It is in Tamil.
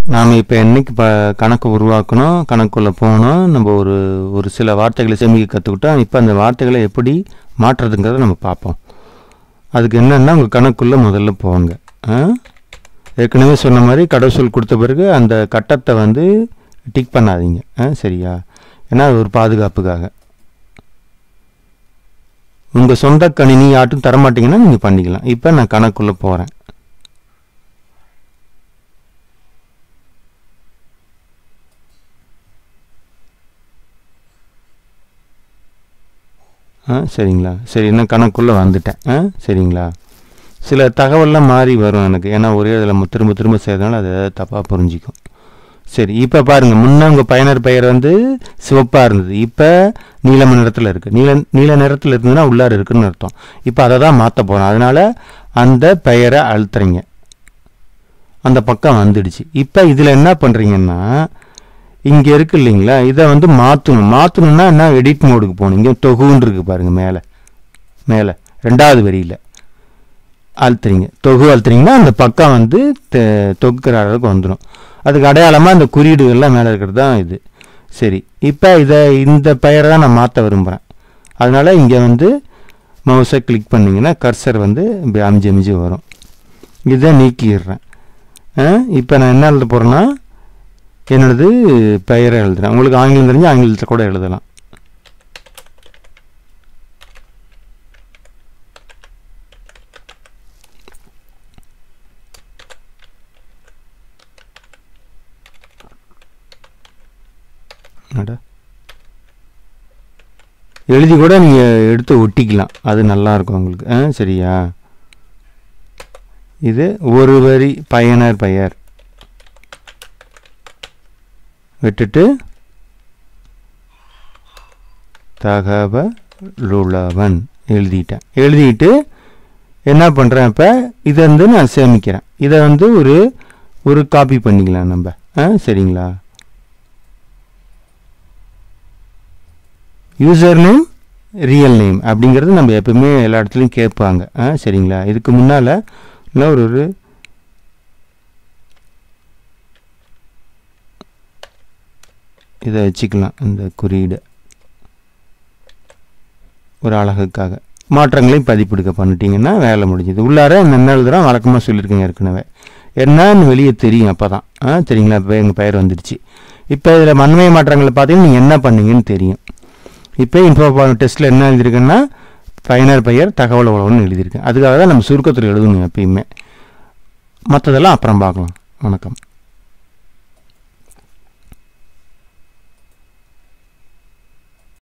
நாம் இப்போ என்னைக்கு ப கணக்கு உருவாக்கணும் கணக்குள்ளே போகணும் நம்ம ஒரு ஒரு சில வார்த்தைகளை சேமிக்க கற்றுக்கிட்டோம் இப்போ அந்த வார்த்தைகளை எப்படி மாற்றுறதுங்கிறத நம்ம பார்ப்போம் அதுக்கு என்னென்னா உங்கள் கணக்குள்ளே முதல்ல போங்க ஆ? ஏற்கனவே சொன்ன மாதிரி கடவுசொல் கொடுத்த பிறகு அந்த கட்டத்தை வந்து டிக் பண்ணாதீங்க ஆ சரியா ஏன்னா அது ஒரு பாதுகாப்புக்காக உங்கள் சொந்த கணினி யாட்டும் தரமாட்டீங்கன்னா நீங்கள் பண்ணிக்கலாம் இப்போ நான் கணக்குள்ளே போகிறேன் ஆ சரிங்களா சரி நான் கணக்குள்ளே வந்துட்டேன் ஆ சரிங்களா சில தகவல்லாம் மாறி வரும் எனக்கு ஏன்னா ஒரே இதில் திரும்ப திரும்ப செய்யறதுனால அது ஏதாவது தப்பாக புரிஞ்சிக்கும் சரி இப்போ பாருங்கள் முன்ன உங்கள் பயனர் பெயர் வந்து சிவப்பாக இருந்தது இப்போ நீலம் நிறத்தில் இருக்குது நீல நீல நிறத்தில் இருந்ததுன்னா உள்ளார இருக்குன்னு அர்த்தம் இப்போ அதை தான் மாற்ற போகிறோம் அதனால் அந்த பெயரை அழுத்துறீங்க அந்த பக்கம் வந்துடுச்சு இப்போ இதில் என்ன பண்ணுறீங்கன்னா இங்கே இருக்கு இல்லைங்களா இதை வந்து மாற்றணும் மாற்றணும்னா என்ன எடிட் மோடுக்கு போகணும் இங்கே தொகுன்னு இருக்கு பாருங்கள் மேலே மேலே ரெண்டாவது வரியில் அழுத்துறீங்க தொகு அழுத்துறீங்கன்னா அந்த பக்கம் வந்து தெ- தொகுக்கிற அளவுக்கு வந்துடும் அதுக்கு அடையாளமாக இந்த குறியீடுகள்லாம் மேலே இருக்கிறது தான் இது சரி இப்போ இதை இந்த பெயரை தான் நான் மாற்ற விரும்புகிறேன் அதனால் இங்கே வந்து மவுஸை கிளிக் பண்ணிங்கன்னா கர்சர் வந்து இப்படி அமிஞ்சு அமிஞ்சு வரும் இதை நீக்கிடுறேன் இப்போ நான் என்ன எழுத போகிறேன்னா என்னோடது பெயரை எழுதுறேன் உங்களுக்கு ஆங்கிலம் தெரிஞ்சு ஆங்கிலத்தில் கூட எழுதலாம் அட. எழுதி கூட நீங்கள் எடுத்து ஒட்டிக்கலாம் அது நல்லா இருக்கும் உங்களுக்கு ஆ சரியா இது ஒரு வரி பயனர் பெயர் விட்டுட்டு தகவலுளவன் எழுதிட்டேன் எழுதிட்டு என்ன பண்ணுறேன் இப்போ இதை வந்து நான் சேமிக்கிறேன் இதை வந்து ஒரு ஒரு காப்பி பண்ணிக்கலாம் நம்ம ஆ சரிங்களா யூசர் நேம் ரியல் நேம் அப்படிங்கிறது நம்ம எப்பவுமே எல்லா இடத்துலையும் கேட்பாங்க ஆ சரிங்களா இதுக்கு முன்னால் இன்னும் ஒரு ஒரு இதை வச்சுக்கலாம் இந்த குறியீடு ஒரு அழகுக்காக மாற்றங்களையும் பதிப்பிடுக்க பண்ணிட்டீங்கன்னா வேலை முடிஞ்சுது உள்ளார என்ன எழுதுறோம் வழக்கமாக சொல்லியிருக்கேங்க ஏற்கனவே என்னன்னு வெளியே தெரியும் அப்போ தான் ஆ சரிங்களா இப்போ எங்கள் பெயர் வந்துடுச்சு இப்போ இதில் மண்மை மாற்றங்களை பார்த்தீங்கன்னா நீங்கள் என்ன பண்ணீங்கன்னு தெரியும் இப்போ இன்ஃபோ டெஸ்ட்டில் என்ன எழுதியிருக்கேன்னா பயனர் பெயர் தகவல் உழவுன்னு எழுதியிருக்கேன் அதுக்காக தான் நம்ம சுருக்கத்தில் எழுதணும் எப்பயுமே மற்றதெல்லாம் அப்புறம் பார்க்கலாம் வணக்கம்